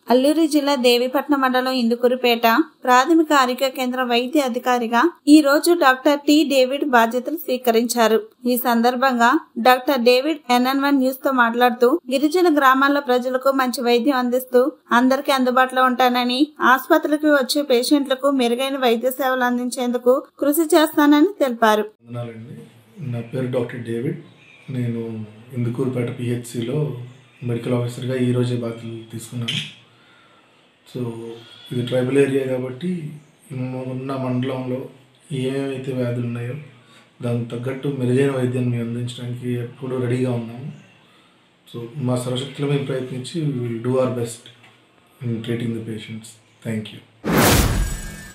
అల్లూరి జిల్లా దేవీపట్నం మండలం ఇందుకూరుపేట ప్రాథమిక ఆరోగ్య కేంద్ర వైద్య అధికారిగా ఈ రోజు డాక్టర్ టి డేవిడ్ బాధ్యతలు స్వీకరించారు ఈ సందర్భంగా doctor David NN one news తో మాట్లాడుతూ గిరిజన గ్రామాల్లో ప్రజలకు మంచి వైద్యం అందిస్తూ అందరికీ అందుబాటులో ఉంటానని ఆసుపత్రికి వచ్చే పేషెంట్లకు మెరుగైన వైద్య సేవలు అందించేందుకు కృషి చేస్తానని తెలిపారు వందనాలండి నా పేరు డాక్టర్ డేవిడ్ నేను ఇందుకూరుపేట పిహెచ్సిలో మెడికల్ ఆఫీసర్గా ఈరోజే బాధ్యతలు తీసుకున్నాను సో ఇది ట్రైబల్ ఏరియా కాబట్టి ఉన్న- ఉన్న మండలంలో ఏమైతే వ్యాధులు ఉన్నాయో దానికి తగ్గట్టు మెరుగైన వైద్యాన్ని మేము అందించడానికి ఎప్పుడూ రెడీగా ఉన్నాము సో మా సర్వశక్తుల మీద ప్రయత్నించి will do our best in treating the patients thank you